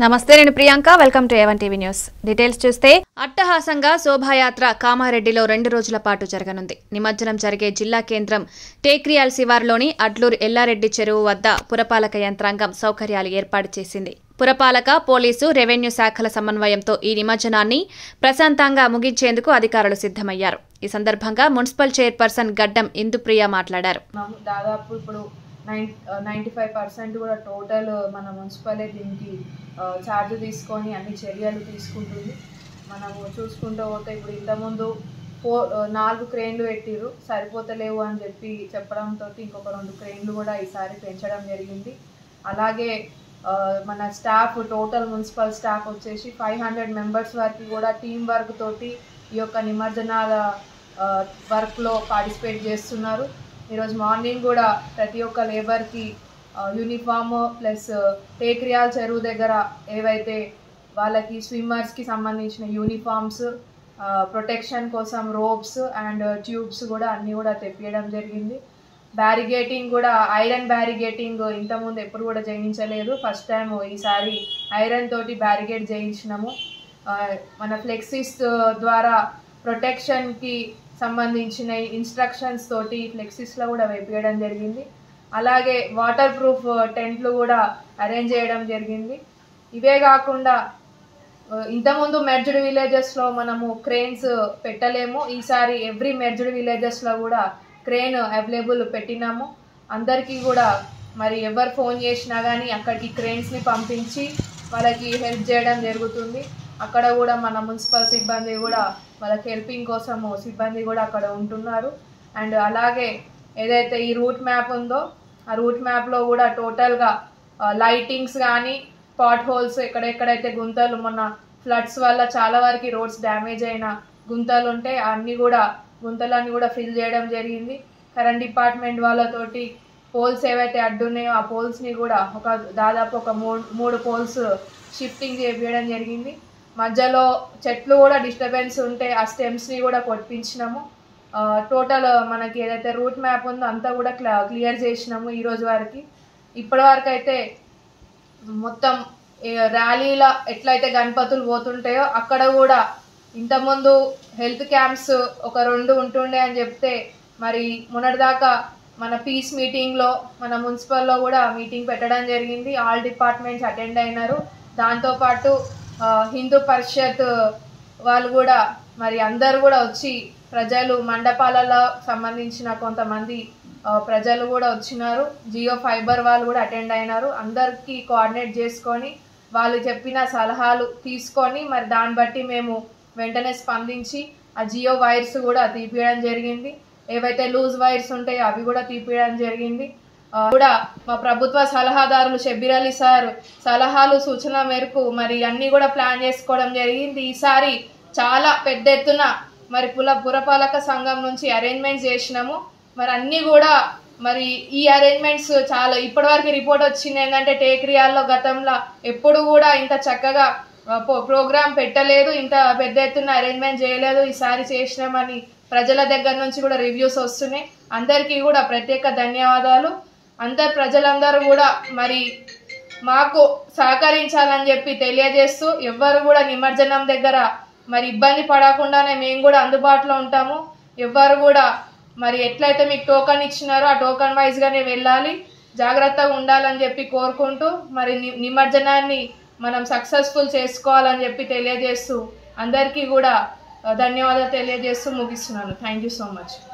నమస్తే నేను Priyanka welcome to A one TV news details చూస్తే అట్టహాసంగా శోభాయాత్ర కామారెడ్డిలో రెండు రోజుల పాటు జరగనుంది నిమజ్జనం జరిగే జిల్లా కేంద్రం టేక్రియాల్ శివార్లోని అడ్లూరు ఎల్లారెడ్డి చెరువు వద్ద పురపాలక యంత్రాంగం సౌకర్యాలు ఏర్పాటు చేసింది పురపాలక పోలీసు రెవెన్యూ శాఖల సమన్వయంతో ఈ నిమజ్జనాన్ని ప్రశాంతంగా ముగించేందుకు అధికారులు సిద్ధమయ్యారు ఈ సందర్భంగా మున్సిపల్ చైర్పర్సన్ గడ్డం ఇందుప్రియ మాట్లాడారు మనం దాదాపు ఇప్పుడు నైన్ నైంటీ ఫైవ్ పర్సెంట్ కూడా టోటల్ మన మున్సిపలే దీనికి ఛార్జ్ తీసుకొని అన్ని చర్యలు తీసుకుంటుంది మనము చూసుకుంటూ పోతే ఇప్పుడు ఇంతకుముందు ఫో నాలుగు క్రెయిన్లు పెట్టిర్రు సరిపోతలేవు అని చెప్పి చెప్పడంతో ఇంకొక రెండు క్రెయిన్లు కూడా ఈసారి పెంచడం జరిగింది అలాగే ఆ, మన స్టాఫ్ టోటల్ మున్సిపల్ స్టాఫ్ వచ్చేసి ఫైవ్ హండ్రెడ్ మెంబర్స్ వరకు కూడా టీం వర్క్ తోటి ఈ యొక్క నిమజ్జనాల ఆ, వర్క్లో పార్టిసిపేట్ చేస్తున్నారు ఈరోజు మార్నింగ్ కూడా ప్రతి ఒక్క లేబర్కి యూనిఫామ్ ప్లస్ టేక్రియాల్ చెరువు దగ్గర ఏవైతే వాళ్ళకి స్విమ్మర్స్కి సంబంధించిన యూనిఫామ్స్ ప్రొటెక్షన్ కోసం రోప్స్ అండ్ ట్యూబ్స్ కూడా అన్నీ కూడా తెప్పియడం జరిగింది బ్యారిగేటింగ్ కూడా ఐరన్ బ్యారిగేటింగ్ ఇంతకుముందు ఎప్పుడు కూడా చేయించలేదు ఫస్ట్ టైం ఈసారి ఐరన్ తోటి బ్యారిగేట్ చేయించినాము ఆ, మన ఫ్లెక్సీస్ ద్వారా ప్రొటెక్షన్కి సంబంధించిన ఇన్స్ట్రక్షన్స్ తోటి ఫ్లెక్సీస్లో కూడా వేపించడం జరిగింది అలాగే వాటర్ ప్రూఫ్ టెంట్లు కూడా అరేంజ్ చేయడం జరిగింది ఇవే కాకుండా ఆ, ఇంతకుముందు మెర్జ్డ్ విలేజెస్లో మనము క్రెయిన్స్ పెట్టలేము ఈసారి ఎవ్రీ మెర్జ్డ్ విలేజెస్లో కూడా క్రెయిన్ అవైలబుల్ పెట్టినాము అందరికీ కూడా మరి ఎవరు ఫోన్ చేసినా కానీ అక్కడికి క్రెయిన్స్ని పంపించి వాళ్ళకి హెల్ప్ చేయడం జరుగుతుంది అక్కడ కూడా మన మున్సిపల్ సిబ్బంది కూడా వాళ్ళకి హెల్పింగ్ కోసము సిబ్బంది కూడా అక్కడ ఉంటున్నారు అండ్ అలాగే ఏదైతే ఈ రూట్ మ్యాప్ ఉందో ఆ రూట్ మ్యాప్లో కూడా టోటల్గా లైటింగ్స్ కానీ పాట్ హోల్స్ ఎక్కడెక్కడైతే గుంతలు మొన్న ఫ్లడ్స్ వల్ల చాలా వరకు రోడ్స్ డ్యామేజ్ అయిన గుంతలు ఉంటే అన్నీ కూడా గుంతలన్నీ కూడా ఫిల్ చేయడం జరిగింది కరెంట్ డిపార్ట్మెంట్ వాళ్ళతోటి పోల్స్ ఏవైతే అడ్డున్నాయో ఆ పోల్స్ని కూడా ఒక దాదాపు ఒక మూడు మూడు పోల్స్ షిఫ్టింగ్ చేపించడం జరిగింది మధ్యలో చెట్లు కూడా డిస్టర్బెన్స్ ఉంటే ఆ స్టెమ్స్ని కూడా కొట్టించినాము టోటల్ మనకి ఏదైతే రూట్ మ్యాప్ ఉందో అంతా కూడా క్లియర్ చేసినాము ఈ రోజు వరకు ఇప్పటి వరకు అయితే మొత్తం ఏ ర్యాలీల ఎట్లయితే గణపతులు పోతుంటాయో అక్కడ కూడా ఇంతకుముందు హెల్త్ క్యాంప్స్ ఒక రెండు ఉంటుండే అని చెప్తే మరి మొన్నటిదాకా మన పీస్ మీటింగ్లో మన మున్సిపల్లో కూడా మీటింగ్ పెట్టడం జరిగింది ఆల్ డిపార్ట్మెంట్స్ అటెండ్ అయినారు దాంతోపాటు ఆ, హిందూ పరిషత్ వాళ్ళు కూడా మరి అందరు కూడా వచ్చి ప్రజలు మండపాలలో సంబంధించిన కొంతమంది ఆ, ప్రజలు కూడా వచ్చినారు జియో ఫైబర్ వాళ్ళు కూడా అటెండ్ అయినారు అందరికీ కోఆర్డినేట్ చేసుకొని వాళ్ళు చెప్పిన సలహాలు తీసుకొని మరి దాన్ని బట్టి మేము వెంటనే స్పందించి ఆ జియో వైర్స్ కూడా తీపియడం జరిగింది ఏవైతే లూజ్ వైర్స్ ఉంటాయో అవి కూడా తీపియడం జరిగింది ఆ, కూడా మా ప్రభుత్వ సలహాదారులు షబ్బీర్ అలీ సార్ సలహాలు సూచన మేరకు మరి అన్నీ కూడా ప్లాన్ చేసుకోవడం జరిగింది ఈసారి చాలా పెద్ద ఎత్తున మరి పుల పురపాలక సంఘం నుంచి అరేంజ్మెంట్స్ చేసినాము మరి అన్నీ కూడా మరి ఈ అరేంజ్మెంట్స్ చాలా ఇప్పటివరకు రిపోర్ట్ వచ్చింది ఏంటంటే టేక్రియాల్లో గతంలో ఎప్పుడు కూడా ఇంత చక్కగా ఆ, పో- ప్రోగ్రామ్ పెట్టలేదు ఇంత పెద్ద ఎత్తున అరేంజ్మెంట్ చేయలేదు ఈసారి చేసినామని ప్రజల దగ్గర నుంచి కూడా రివ్యూస్ వస్తున్నాయి అందరికీ కూడా ప్రత్యేక ధన్యవాదాలు అందరు ప్రజలందరూ కూడా మరి మాకు సహకరించాలని చెప్పి తెలియజేస్తూ ఎవ్వరు కూడా నిమజ్జనం దగ్గర మరి ఇబ్బంది పడకుండానే మేము కూడా అందుబాటులో ఉంటాము ఎవ్వరు కూడా మరి ఎట్లయితే మీకు టోకన్ ఇచ్చినారో ఆ టోకన్ వైజ్గానే వెళ్ళాలి జాగ్రత్తగా ఉండాలని చెప్పి కోరుకుంటూ మరి ని- నిమజ్జనాన్ని మనం సక్సెస్ఫుల్ చేసుకోవాలని చెప్పి తెలియజేస్తూ అందరికీ కూడా ఆ, ధన్యవాదాలు తెలియజేస్తూ ముగిస్తున్నాను థ్యాంక్ యూ సో మచ్